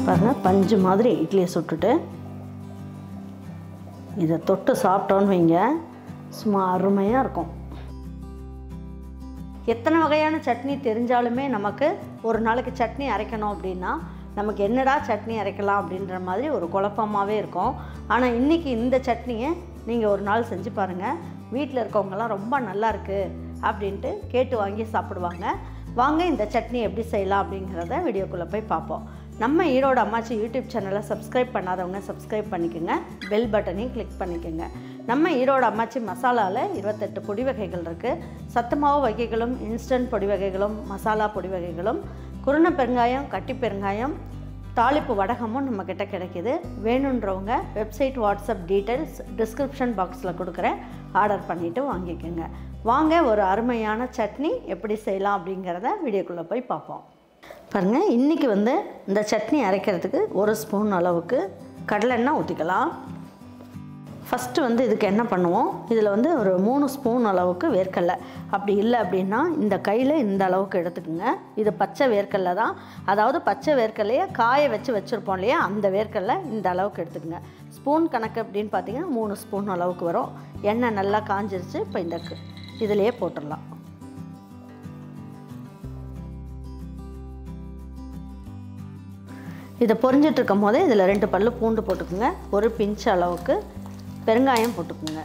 பாருங்கள் பஞ்சு மாதிரி இட்லியை சுட்டுட்டு இதை தொட்டு சாப்பிட்டோன்னு வைங்க சும்மா அருமையாக இருக்கும் எத்தனை வகையான சட்னி தெரிஞ்சாலுமே நமக்கு ஒரு நாளைக்கு சட்னி அரைக்கணும் அப்படின்னா நமக்கு என்னடா சட்னி அரைக்கலாம் அப்படின்ற மாதிரி ஒரு குழப்பமாகவே இருக்கும் ஆனால் இன்றைக்கி இந்த சட்னியை நீங்கள் ஒரு நாள் செஞ்சு பாருங்கள் வீட்டில் இருக்கவங்கலாம் ரொம்ப நல்லா இருக்குது அப்படின்ட்டு கேட்டு வாங்கி சாப்பிடுவாங்க வாங்க இந்த சட்னி எப்படி செய்யலாம் அப்படிங்கிறத வீடியோக்குள்ளே போய் பார்ப்போம் நம்ம ஈரோடு அம்மாச்சி யூடியூப் சேனலை சப்ஸ்கிரைப் பண்ணாதவங்க சப்ஸ்கிரைப் பண்ணிக்கோங்க பெல் பட்டனையும் கிளிக் பண்ணிக்கோங்க நம்ம ஈரோடு அம்மாச்சி மசாலாவில் இருபத்தெட்டு பொடி வகைகள் இருக்குது சத்துமாவு வகைகளும் இன்ஸ்டன்ட் பொடி வகைகளும் மசாலா பொடி வகைகளும் குருண பெருங்காயம் கட்டி பெருங்காயம் தாளிப்பு வடகமும் நம்மக்கிட்ட கிடைக்கிது வேணுன்றவங்க வெப்சைட் வாட்ஸ்அப் டீட்டெயில்ஸ் டிஸ்கிரிப்ஷன் பாக்ஸில் கொடுக்குறேன் ஆர்டர் பண்ணிவிட்டு வாங்கிக்கோங்க வாங்க ஒரு அருமையான சட்னி எப்படி செய்யலாம் அப்படிங்கிறத வீடியோக்குள்ளே போய் பார்ப்போம் பாருங்கள் இன்றைக்கி வந்து இந்த சட்னி அரைக்கிறதுக்கு ஒரு ஸ்பூன் அளவுக்கு கடலெண்ணெய் ஊற்றிக்கலாம் ஃபஸ்ட்டு வந்து இதுக்கு என்ன பண்ணுவோம் இதில் வந்து ஒரு மூணு ஸ்பூன் அளவுக்கு வேர்க்கடலை அப்படி இல்லை அப்படின்னா இந்த கையில் இந்த அளவுக்கு எடுத்துக்கோங்க இது பச்சை வேர்க்கடலை தான் அதாவது பச்சை வேர்க்கடலையை காய வச்சு வச்சுருப்போம் இல்லையா அந்த வேர்க்கடலை இந்த அளவுக்கு எடுத்துக்கோங்க ஸ்பூன் கணக்கு அப்படின்னு பார்த்தீங்கன்னா மூணு ஸ்பூன் அளவுக்கு வரும் எண்ணெய் நல்லா காஞ்சிருச்சு இப்போ இந்த இதிலையே போட்டுடலாம் இதை பொரிஞ்சிட்டு இருக்கும் போதே இதில் ரெண்டு பல்லு பூண்டு போட்டுக்குங்க ஒரு பிஞ்ச் அளவுக்கு பெருங்காயம் போட்டுக்குங்க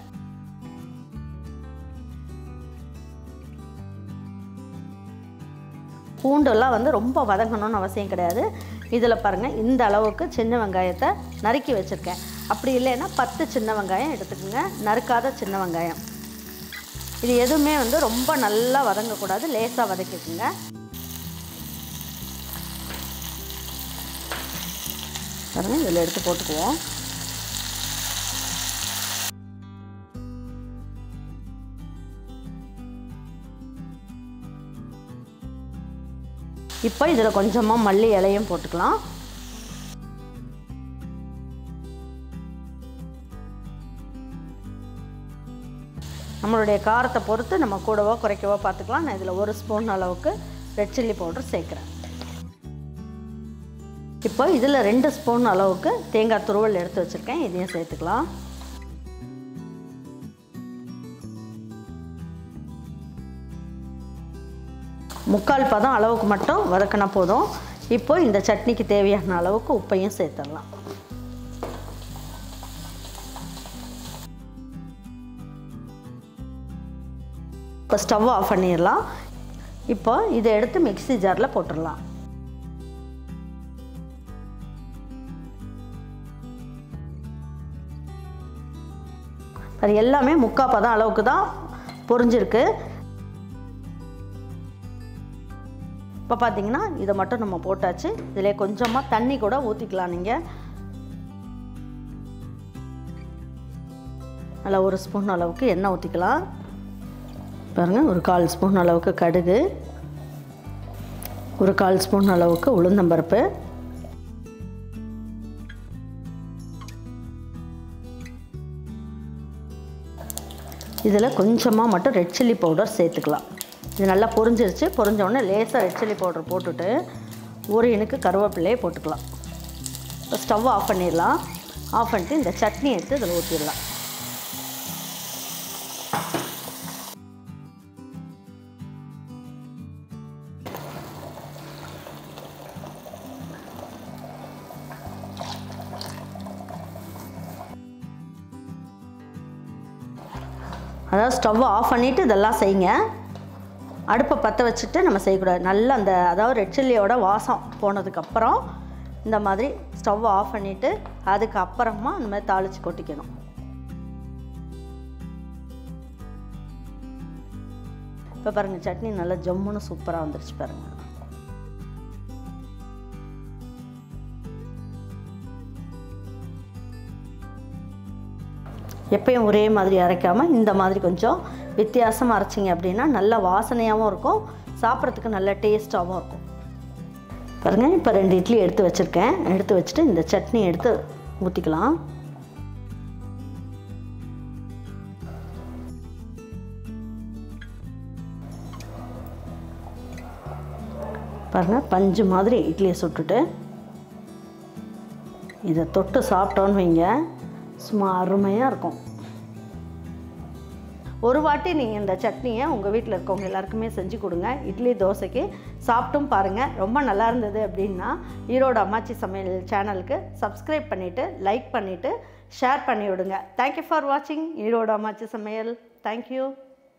பூண்டெல்லாம் வந்து ரொம்ப வதங்கணும்னு அவசியம் கிடையாது இதில் பாருங்கள் இந்த அளவுக்கு சின்ன வெங்காயத்தை நறுக்கி வச்சுருக்கேன் அப்படி இல்லைன்னா பத்து சின்ன வெங்காயம் எடுத்துக்கோங்க நறுக்காத சின்ன வெங்காயம் இது எதுவுமே வந்து ரொம்ப நல்லா வதங்கக்கூடாது லேசாக வதக்கிக்குங்க பாருங்கள் இதில் எடுத்து போட்டுக்குவோம் இப்போ இதில் கொஞ்சமாக மல்லி இலையும் போட்டுக்கலாம் நம்மளுடைய காரத்தை பொறுத்து நம்ம கூடவோ குறைக்கவோ பார்த்துக்கலாம் நான் இதில் ஒரு ஸ்பூன் அளவுக்கு ரெட் சில்லி பவுடர் சேர்க்குறேன் இப்போ இதில் ரெண்டு ஸ்பூன் அளவுக்கு தேங்காய் துருவல் எடுத்து வச்சுருக்கேன் இதையும் சேர்த்துக்கலாம் முக்கால் பதம் அளவுக்கு மட்டும் வதக்கினா போதும் இப்போ இந்த சட்னிக்கு தேவையான அளவுக்கு உப்பையும் சேர்த்துடலாம் இப்போ ஸ்டவ் ஆஃப் பண்ணிடலாம் இப்போ இதை எடுத்து மிக்சி ஜாரில் போட்டுடலாம் அது எல்லாமே முக்கால் பதம் அளவுக்கு தான் பொரிஞ்சிருக்கு இப்போ பார்த்தீங்கன்னா இதை மட்டும் நம்ம போட்டாச்சு இதில் கொஞ்சமாக தண்ணி கூட ஊற்றிக்கலாம் நீங்கள் நல்லா ஒரு ஸ்பூன் அளவுக்கு எண்ணெய் ஊற்றிக்கலாம் பாருங்கள் ஒரு கால் ஸ்பூன் அளவுக்கு கடுகு ஒரு கால் ஸ்பூன் அளவுக்கு உளுந்தம்பருப்பு இதில் கொஞ்சமாக மட்டும் ரெட் சில்லி பவுடர் சேர்த்துக்கலாம் இது நல்லா பொரிஞ்சிருச்சு பொரிஞ்ச உடனே லேசாக ரெட் சில்லி பவுடர் போட்டுட்டு ஒரு இனுக்கு கருவேப்பிலையே போட்டுக்கலாம் இப்போ ஸ்டவ் ஆஃப் பண்ணிடலாம் ஆஃப் பண்ணிட்டு இந்த சட்னி எடுத்து இதில் ஊற்றிடலாம் அதாவது ஸ்டவ் ஆஃப் பண்ணிவிட்டு இதெல்லாம் செய்யுங்க அடுப்பை பற்ற வச்சுட்டு நம்ம செய்யக்கூடாது நல்லா அந்த அதாவது ரெட் சில்லியோட வாசம் போனதுக்கப்புறம் இந்த மாதிரி ஸ்டவ் ஆஃப் பண்ணிவிட்டு அதுக்கப்புறமா இந்த மாதிரி தாளித்து கொட்டிக்கணும் இப்போ பாருங்கள் சட்னி நல்லா ஜம்முன்னு சூப்பராக வந்துருச்சு பாருங்கள் எப்பயும் ஒரே மாதிரி அரைக்காமல் இந்த மாதிரி கொஞ்சம் வித்தியாசமாக அரைச்சிங்க அப்படின்னா நல்ல வாசனையாகவும் இருக்கும் சாப்பிட்றதுக்கு நல்ல டேஸ்ட்டாகவும் இருக்கும் பாருங்கள் இப்போ ரெண்டு இட்லி எடுத்து வச்சுருக்கேன் எடுத்து வச்சுட்டு இந்த சட்னி எடுத்து ஊற்றிக்கலாம் பாருங்கள் பஞ்சு மாதிரி இட்லியை சுட்டுட்டு இதை தொட்டு சாப்பிட்டோன்னு வைங்க சும்மா அருமையாக இருக்கும் ஒரு வாட்டி நீங்கள் இந்த சட்னியை உங்கள் வீட்டில் இருக்கவங்க எல்லாருக்குமே செஞ்சு கொடுங்க இட்லி தோசைக்கு சாப்பிட்டும் பாருங்கள் ரொம்ப நல்லா இருந்தது அப்படின்னா ஈரோடு அம்மாச்சி சமையல் சேனலுக்கு சப்ஸ்கிரைப் பண்ணிவிட்டு லைக் பண்ணிவிட்டு ஷேர் பண்ணி விடுங்க தேங்க்யூ ஃபார் வாட்சிங் ஈரோடு அம்மாச்சி சமையல் தேங்க்யூ